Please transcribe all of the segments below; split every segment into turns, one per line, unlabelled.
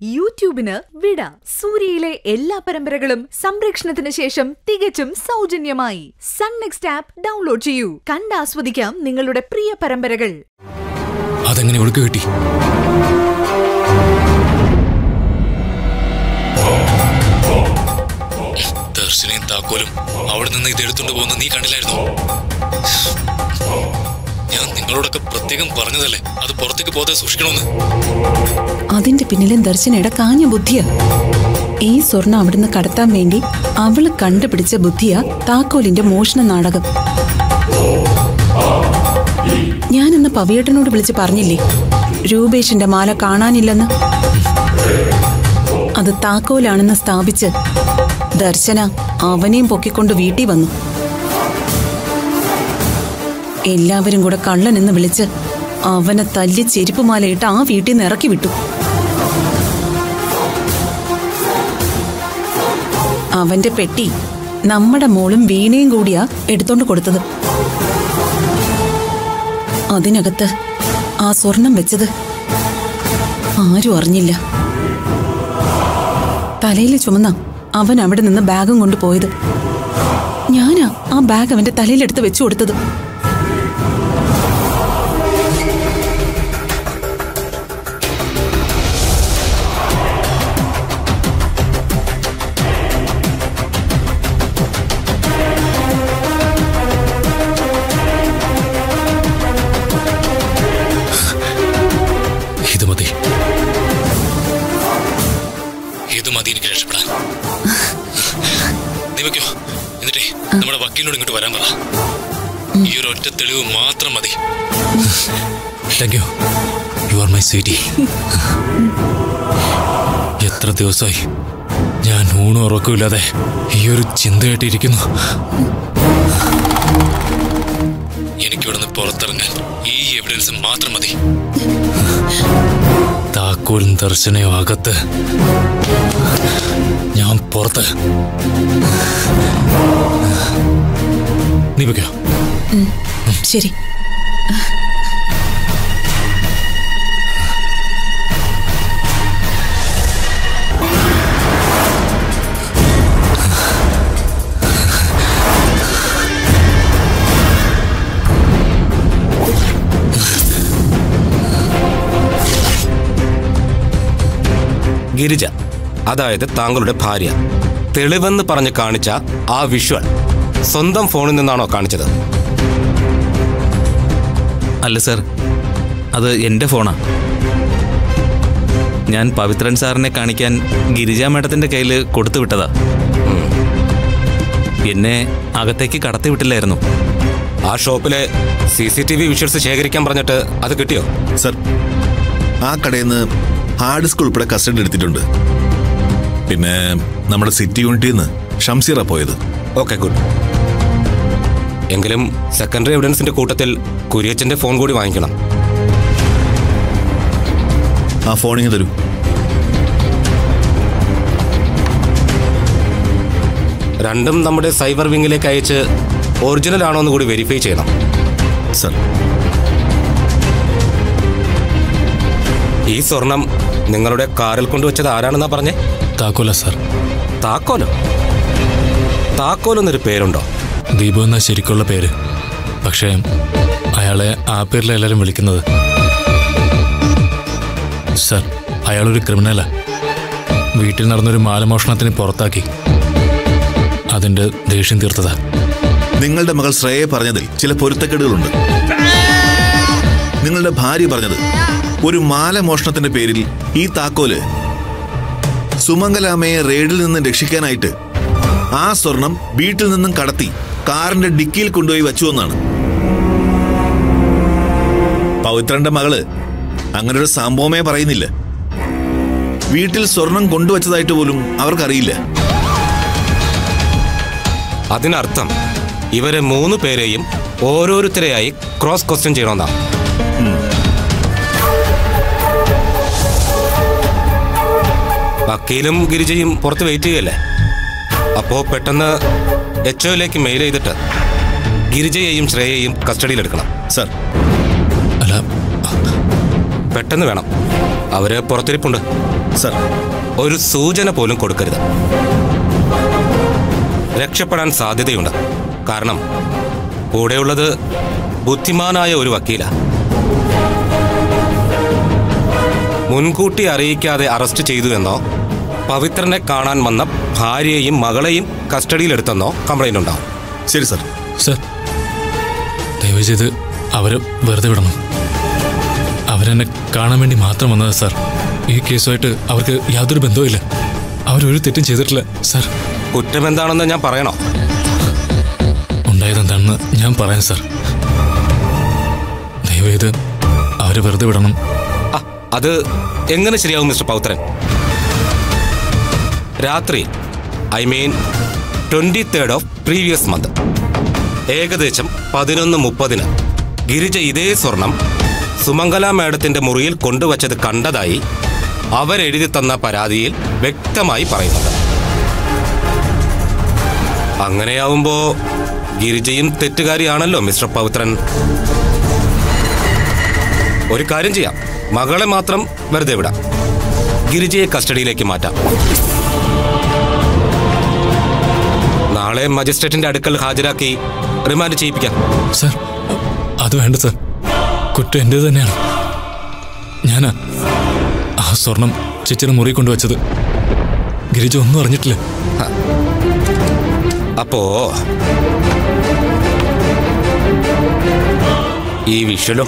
യൂട്യൂബിന് വിട സൂര്യയിലെ എല്ലാ പരമ്പരകളും സംരക്ഷണത്തിന് ശേഷം തികച്ചും സൗജന്യമായി സൺ നെക്സ്റ്റ് ആപ്പ് ഡൗൺലോഡ് ചെയ്യൂ കണ്ടാസ്വദിക്കാം നിങ്ങളുടെ പ്രിയ പരമ്പരകൾ
അതെങ്ങനെ ഒഴുക്ക് കിട്ടി ദർശനയും താക്കോലും അവിടെ നിന്ന് ഇത് എടുത്തുകൊണ്ട് പോകുന്ന നീ കണ്ടില്ലായിരുന്നോ ഞാൻ നിങ്ങളോടൊക്കെ പ്രത്യേകം പറഞ്ഞതല്ലേ അത് പുറത്തേക്ക് പോകാതെ സൂക്ഷിക്കണമെന്ന്
അതിന്റെ പിന്നിലും ദർശനയുടെ കാഞ്ഞ ബുദ്ധിയാ ഈ സ്വർണം അവിടുന്ന് കടത്താൻ വേണ്ടി അവള് കണ്ടുപിടിച്ച ബുദ്ധിയാ താക്കോലിന്റെ മോഷണ നാടകം ഞാനിന്ന് പവിയേട്ടനോട് വിളിച്ച് പറഞ്ഞില്ലേ രൂപേഷിന്റെ മാല കാണാനില്ലെന്ന് അത് താക്കോലാണെന്ന് സ്ഥാപിച്ച് ദർശന അവനെയും പൊക്കിക്കൊണ്ട് വീട്ടിൽ വന്നു എല്ലാവരും കൂടെ കള്ളനെന്ന് വിളിച്ച് അവനെ തല്ലി ചെരുപ്പുമാലയിട്ട് ആ വീട്ടിൽ നിന്ന് ഇറക്കി വിട്ടു അവന്റെ പെട്ടി നമ്മുടെ മോളും വീണയും കൂടിയാ എടുത്തോണ്ട് കൊടുത്തത് അതിനകത്ത് ആ സ്വർണം വെച്ചത് ആരും അറിഞ്ഞില്ല തലയിൽ ചുമന്ന അവൻ അവിടെ നിന്ന് ബാഗും കൊണ്ട് പോയത് ഞാനാ ആ ബാഗ് അവന്റെ തലയിലെടുത്ത് വെച്ചു കൊടുത്തത്
ഇത് മതി ഇത് മതി എനിക്ക് രക്ഷപ്പെടാൻ നീ വെക്കോ എന്നിട്ടേ നമ്മുടെ വക്കീലിനോട് ഇങ്ങോട്ട് വരാൻ പറ ഈ ഒരു ഒറ്റ തെളിവ് മാത്രം മതി thank you you are my sweetie എത്ര ദിവസമായി ഞാൻ ഊണും ഉറക്കമില്ലാതെ ഈ ഒരു ചിന്തയായിട്ട് ഇരിക്കുന്നു എനിക്കിവിടുന്ന് പുറത്തിറങ്ങാൻ ഈ എവിഡൻസ് മാത്രം മതി താക്കോലും ദർശനയും അകത്ത് ഞാൻ പുറത്ത് നീ വെക്കോ
ശരി
ഗിരിജ അതായത് താങ്കളുടെ ഭാര്യ തെളിവെന്ന് പറഞ്ഞ് കാണിച്ച ആ വിഷ്വൽ സ്വന്തം ഫോണിൽ നിന്നാണോ കാണിച്ചത്
അല്ല സർ അത് എൻ്റെ ഫോണാ ഞാൻ പവിത്രൻ സാറിനെ കാണിക്കാൻ ഗിരിജാ മേഡത്തിൻ്റെ കയ്യിൽ കൊടുത്തു വിട്ടതാ എന്നെ അകത്തേക്ക് കടത്തി വിട്ടില്ലായിരുന്നു
ആ ഷോപ്പിലെ C C T V visuals ശേഖരിക്കാൻ പറഞ്ഞിട്ട് അത് കിട്ടിയോ
സർ ആ കടയിൽ നിന്ന് ഹാർഡ് ഡിസ്ക് ഉൾപ്പെടെ കസ്റ്റഡി എടുത്തിട്ടുണ്ട് പിന്നെ നമ്മുടെ സിറ്റി യൂണിറ്റിൽ നിന്ന് ഷംസീറ പോയത്
ഓക്കെ ഗുഡ് എങ്കിലും സെക്കൻഡറി എവിഡൻസിന്റെ കൂട്ടത്തിൽ കുര്യച്ചന്റെ ഫോൺ കൂടി വാങ്ങിക്കണം
ആ ഫോണിങ് തരൂ
രണ്ടും നമ്മുടെ സൈബർ വിങ്ങിലേക്ക് അയച്ച് ഒറിജിനൽ ആണോ എന്ന് കൂടി വെരിഫൈ ചെയ്യണം
സർ
ഈ സ്വർണം നിങ്ങളുടെ കാറിൽ കൊണ്ടുവച്ചത് ആരാണെന്നാ പറഞ്ഞേ
താക്കോല സാർ
താക്കോലോ താക്കോൽ എന്നൊരു പേരുണ്ടോ
ദീപു എന്ന ശരിക്കുള്ള പേര് പക്ഷേ അയാളെ ആ പേരിലാണ് എല്ലാവരും വിളിക്കുന്നത് സാർ അയാളൊരു ക്രിമിനലാ വീട്ടിൽ നടന്നൊരു മാലമോഷണത്തിന് പുറത്താക്കി അതിൻ്റെ ദേഷ്യം തീർത്തതാ
നിങ്ങളുടെ മകൾ ശ്രേയ പറഞ്ഞതിൽ ചില പൊരുത്തക്കേടുകളുണ്ട് നിങ്ങളുടെ ഭാര്യ പറഞ്ഞത് ഒരു മാല മോഷണത്തിന്റെ പേരിൽ ഈ താക്കോല് സുമംഗലാമയെ റെയ്ഡിൽ നിന്ന് രക്ഷിക്കാനായിട്ട് ആ സ്വർണം വീട്ടിൽ നിന്നും കടത്തി കാറിന്റെ ഡിക്കിയിൽ കൊണ്ടുപോയി വച്ചു എന്നാണ് പവിത്രന്റെ മകള് അങ്ങനെ ഒരു സംഭവമേ പറയുന്നില്ല വീട്ടിൽ സ്വർണം കൊണ്ടുവച്ചതായിട്ട് പോലും അവർക്കറിയില്ല
അതിനർത്ഥം ഇവരെ മൂന്ന് പേരെയും ഓരോരുത്തരെയായി ക്രോസ് ക്വസ്റ്റ്യൻ ചെയ്യണമെന്നാ വക്കീലും ഗിരിജയും പുറത്ത് വെയിറ്റ് ചെയ്യല്ലേ അപ്പോ പെട്ടെന്ന് എച്ച് ഒയിലേക്ക് മെയിൽ ചെയ്തിട്ട് ഗിരിജയെയും ശ്രേയയെയും കസ്റ്റഡിയിലെടുക്കണം
സർ
അല്ല
പെട്ടെന്ന് വേണം അവര് പുറത്തിരിപ്പുണ്ട്
സർ
ഒരു സൂചന പോലും കൊടുക്കരുത് രക്ഷപ്പെടാൻ സാധ്യതയുണ്ട് കാരണം കൂടെയുള്ളത് ബുദ്ധിമാനായ ഒരു വക്കീല മുൻകൂട്ടി അറിയിക്കാതെ അറസ്റ്റ് ചെയ്തു എന്നോ പവിത്രനെ കാണാൻ വന്ന ഭാര്യയെയും മകളെയും കസ്റ്റഡിയിലെടുത്തെന്നോ കംപ്ലൈന്റ് ഉണ്ടാവും
ശരി സർ
സർ ദയവ് ചെയ്ത് അവരെ വെറുതെ വിടണം അവരെന്നെ കാണാൻ വേണ്ടി മാത്രം വന്നതാ സാർ ഈ കേസുമായിട്ട് അവർക്ക് യാതൊരു ബന്ധവുമില്ല അവരൊരു തെറ്റും ചെയ്തിട്ടില്ല സാർ
കുറ്റമെന്താണെന്ന് ഞാൻ പറയണോ
ഉണ്ടായതെന്താണെന്ന് ഞാൻ പറയാം സാർ ദയവേത് അവരെ വെറുതെ വിടണം
ആ, അത് എങ്ങനെ ശരിയാവും മിസ്റ്റർ പൗത്രൻ രാത്രി I mean twenty third of previous month ഏകദേശം പതിനൊന്ന് മുപ്പതിന് ഗിരിജ ഇതേ സ്വർണം സുമംഗല മാഡത്തിന്റെ മുറിയിൽ കൊണ്ടുവച്ചത് കണ്ടതായി അവരെഴുതി തന്ന പരാതിയിൽ വ്യക്തമായി പറയുന്നുണ്ട് അങ്ങനെയാവുമ്പോ ഗിരിജയും തെറ്റുകാരിയാണല്ലോ മിസ്റ്റർ പൗത്രൻ ഒരു കാര്യം ചെയ്യാം മകളെ മാത്രം വെറുതെ വിടാം ഗിരിജയെ കസ്റ്റഡിയിലേക്ക് മാറ്റാം നാളെ മജിസ്ട്രേറ്റിന്റെ അടുക്കൽ ഹാജരാക്കി റിമാൻഡ് ചെയ്യിപ്പിക്കാം
സാർ അത് വേണ്ട സാർ കുറ്റം എൻ്റെ തന്നെയാണ് ഞാനാ ആ സ്വർണം ചേച്ചിയുടെ മുറി കൊണ്ടുവച്ചത് ഗിരിജ ഒന്നും അറിഞ്ഞിട്ടില്ല
അപ്പോ ഈ വിഷ്വലോ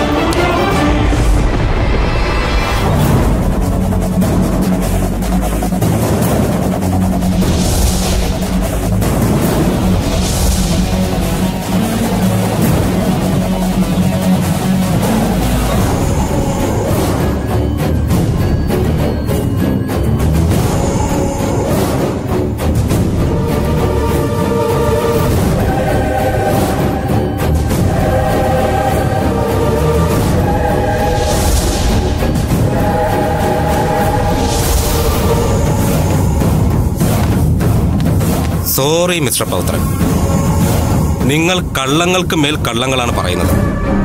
സോറി മിസ്റ്റർ പൗത്രൻ നിങ്ങൾ കള്ളങ്ങൾക്ക് മേൽ കള്ളങ്ങളാണ് പറയുന്നത്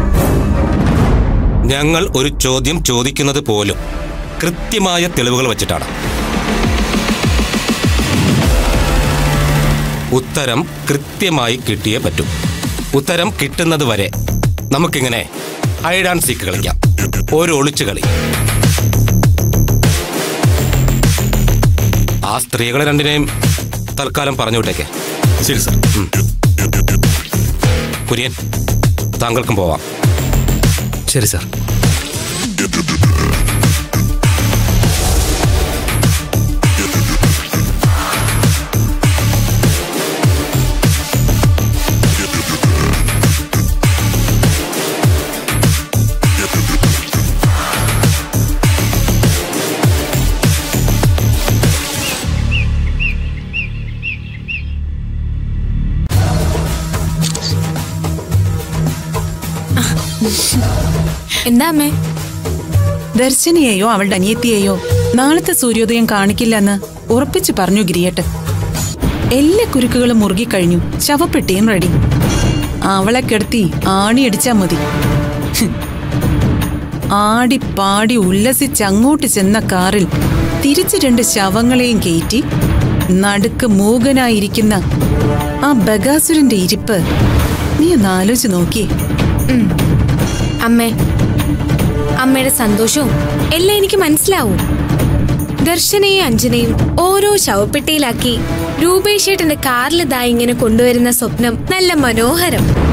ഞങ്ങൾ ഒരു ചോദ്യം ചോദിക്കുന്നത് പോലും കൃത്യമായ തെളിവുകൾ വച്ചിട്ടാണ് ഉത്തരം കൃത്യമായി കിട്ടിയേ പറ്റൂ ഉത്തരം കിട്ടുന്നത് വരെ നമുക്കിങ്ങനെ ഹൈഡ് ആൻഡ് സീക്ക് കളിക്കാം ഒരു ഒളിച്ചു കളി ആ സ്ത്രീകളെ രണ്ടിനെയും തൽക്കാലം പറഞ്ഞു വിട്ടേക്ക്
ശരി സർ
കുര്യൻ താങ്കൾക്കും പോവാം
ശരി സാർ
എന്താ അമ്മേ
ദർശനയെയോ അവളുടെ അനിയത്തിയെയോ നാളത്തെ സൂര്യോദയം കാണിക്കില്ലെന്ന് ഉറപ്പിച്ചു പറഞ്ഞു ഗിരിയേട്ടൻ എല്ലാ കുരുക്കുകളും മുറുകിക്കഴിഞ്ഞു ശവപ്പെട്ടിയും റെഡി അവളെ കിടത്തി ആണിയടിച്ചാ മതി ഹും. ആടി പാടി ഉല്ലസിച്ച് അങ്ങോട്ട് ചെന്ന കാറിൽ തിരിച്ചു രണ്ട് ശവങ്ങളെയും കയറ്റി നടുക്ക് മൂകനായിരിക്കുന്ന ആ ബഗാസുരന്റെ ഇരിപ്പ് നീ ഒന്ന് ആലോചിച്ച് നോക്കിയേ
അമ്മേ അമ്മയുടെ സന്തോഷവും എല്ലാം എനിക്ക് മനസ്സിലാവും ദർശനയും അഞ്ജനയും ഓരോ ശവപ്പെട്ടിയിലാക്കി രൂപേഷേട്ടന്റെ കാറിലിതായി ഇങ്ങനെ കൊണ്ടുവരുന്ന സ്വപ്നം നല്ല മനോഹരം